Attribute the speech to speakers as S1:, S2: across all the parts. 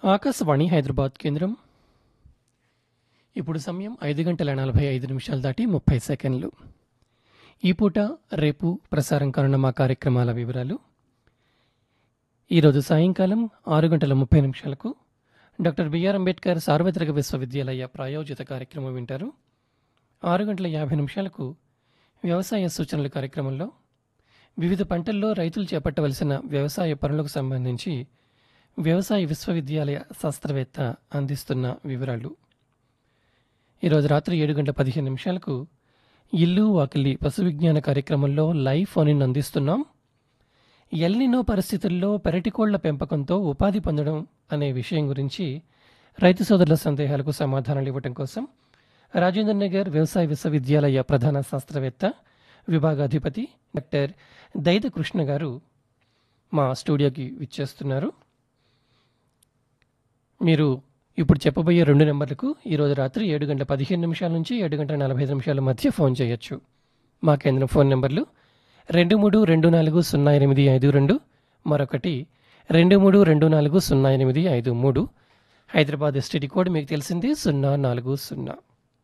S1: ఆకాశవాణి హైదరాబాద్ కేంద్రం ఇప్పుడు సమయం ఐదు గంటల నలభై ఐదు నిమిషాలు దాటి ముప్పై సెకండ్లు ఈ పూట రేపు ప్రసారం కానున్న మా కార్యక్రమాల వివరాలు ఈరోజు సాయంకాలం ఆరు గంటల ముప్పై నిమిషాలకు డాక్టర్ బిఆర్ అంబేద్కర్ సార్వత్రిక విశ్వవిద్యాలయ ప్రాయోజిత కార్యక్రమం వింటారు ఆరు గంటల యాభై నిమిషాలకు వ్యవసాయ సూచనల కార్యక్రమంలో వివిధ పంటల్లో రైతులు చేపట్టవలసిన వ్యవసాయ పనులకు సంబంధించి వ్యవసాయ విశ్వవిద్యాలయ శాస్త్రవేత్త అందిస్తున్న వివరాలు ఈరోజు రాత్రి ఏడు గంటల పదిహేను నిమిషాలకు ఇల్లు వాకిలి పశు విజ్ఞాన కార్యక్రమంలో లైవ్ ఫోన్ ఇన్ అందిస్తున్నాం ఎల్నినో పరిస్థితుల్లో పెరటికోళ్ల పెంపకంతో ఉపాధి పొందడం అనే విషయం గురించి రైతు సోదరుల సందేహాలకు సమాధానాలు ఇవ్వడం కోసం రాజేంద్ర నగర్ వ్యవసాయ విశ్వవిద్యాలయ ప్రధాన శాస్త్రవేత్త విభాగాధిపతి డాక్టర్ దైద కృష్ణ గారు మా స్టూడియోకి విచ్చేస్తున్నారు మీరు ఇప్పుడు చెప్పబోయే రెండు నెంబర్లకు ఈరోజు రాత్రి ఏడు గంటల పదిహేను నిమిషాల నుంచి ఏడు గంటల నలభై ఐదు నిమిషాల మధ్య ఫోన్ చేయొచ్చు మా కేంద్రం ఫోన్ నెంబర్లు రెండు మూడు రెండు నాలుగు సున్నా ఎనిమిది ఐదు రెండు మరొకటి రెండు మూడు రెండు నాలుగు సున్నా ఎనిమిది ఐదు మూడు హైదరాబాద్ ఎస్టీడీ కోడ్ మీకు తెలిసింది సున్నా నాలుగు సున్నా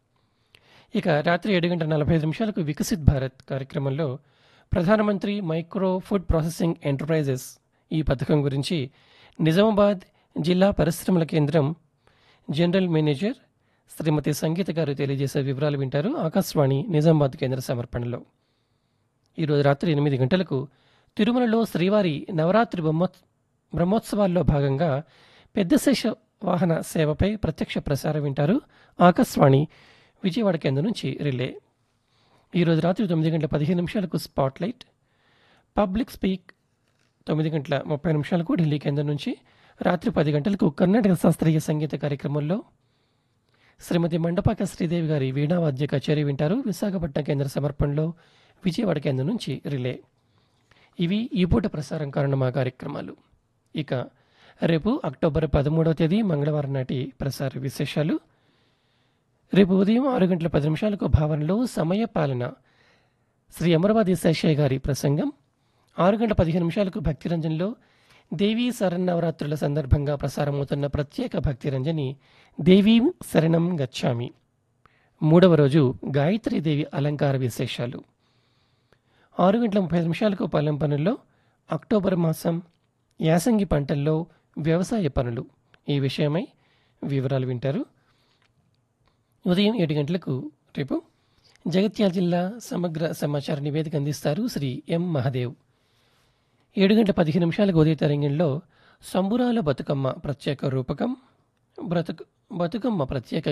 S1: ఇక రాత్రి ఏడు గంటల నలభై ఐదు నిమిషాలకు వికసిత్ భారత్ కార్యక్రమంలో ప్రధానమంత్రి మైక్రో ఫుడ్ ప్రాసెసింగ్ ఎంటర్ప్రైజెస్ ఈ పథకం గురించి నిజామాబాద్ జిల్లా పరిశ్రమల కేంద్రం జనరల్ మేనేజర్ శ్రీమతి సంగీత గారు తెలియజేసే వివరాలు వింటారు ఆకాశవాణి నిజామాబాద్ కేంద్ర సమర్పణలో ఈరోజు రాత్రి ఎనిమిది గంటలకు తిరుమలలో శ్రీవారి నవరాత్రి బ్రహ్మో బ్రహ్మోత్సవాల్లో భాగంగా పెద్ద శేష వాహన సేవపై ప్రత్యక్ష ప్రసారం వింటారు ఆకాశవాణి విజయవాడ కేంద్రం నుంచి రిలే ఈరోజు రాత్రి తొమ్మిది గంటల పదిహేను నిమిషాలకు స్పాట్లైట్ పబ్లిక్ స్పీక్ తొమ్మిది గంటల ముప్పై నిమిషాలకు ఢిల్లీ కేంద్రం నుంచి రాత్రి పది గంటలకు కర్ణాటక శాస్త్రీయ సంగీత కార్యక్రమంలో శ్రీమతి మండపాక శ్రీదేవి గారి వీణావాద్య కచేరీ వింటారు విశాఖపట్నం కేంద్ర సమర్పణలో విజయవాడ కేంద్రం నుంచి రిలే ఇవి ఈ పూట ప్రసారం కానున్న మా కార్యక్రమాలు ఇక రేపు అక్టోబర్ పదమూడవ తేదీ మంగళవారం నాటి ప్రసార విశేషాలు రేపు ఉదయం ఆరు గంటల పది నిమిషాలకు భావనలో సమయ పాలన శ్రీ అమరవాది శేషయ్య గారి ప్రసంగం ఆరు గంటల పదిహేను నిమిషాలకు భక్తిరంజన్లో దేవీ శరన్నవరాత్రుల సందర్భంగా ప్రసారమవుతున్న ప్రత్యేక భక్తిరంజని దేవీ శరణం గచ్చామి మూడవ రోజు గాయత్రీదేవి అలంకార విశేషాలు ఆరు గంటల ముప్పై ఐదు నిమిషాలకు పొలం పనుల్లో అక్టోబర్ మాసం యాసంగి పంటల్లో వ్యవసాయ పనులు ఈ విషయమై వివరాలు వింటారు ఉదయం ఏడు గంటలకు రేపు జగిత్యాల జిల్లా సమగ్ర సమాచార నివేదిక అందిస్తారు శ్రీ ఎం మహదేవ్ ఏడు గంటల పదిహేను నిమిషాలకు ఉదయ తరంగంలో సంబురాల బతుకమ్మ ప్రత్యేక రూపకం బ్రతుకు బతుకమ్మ ప్రత్యేక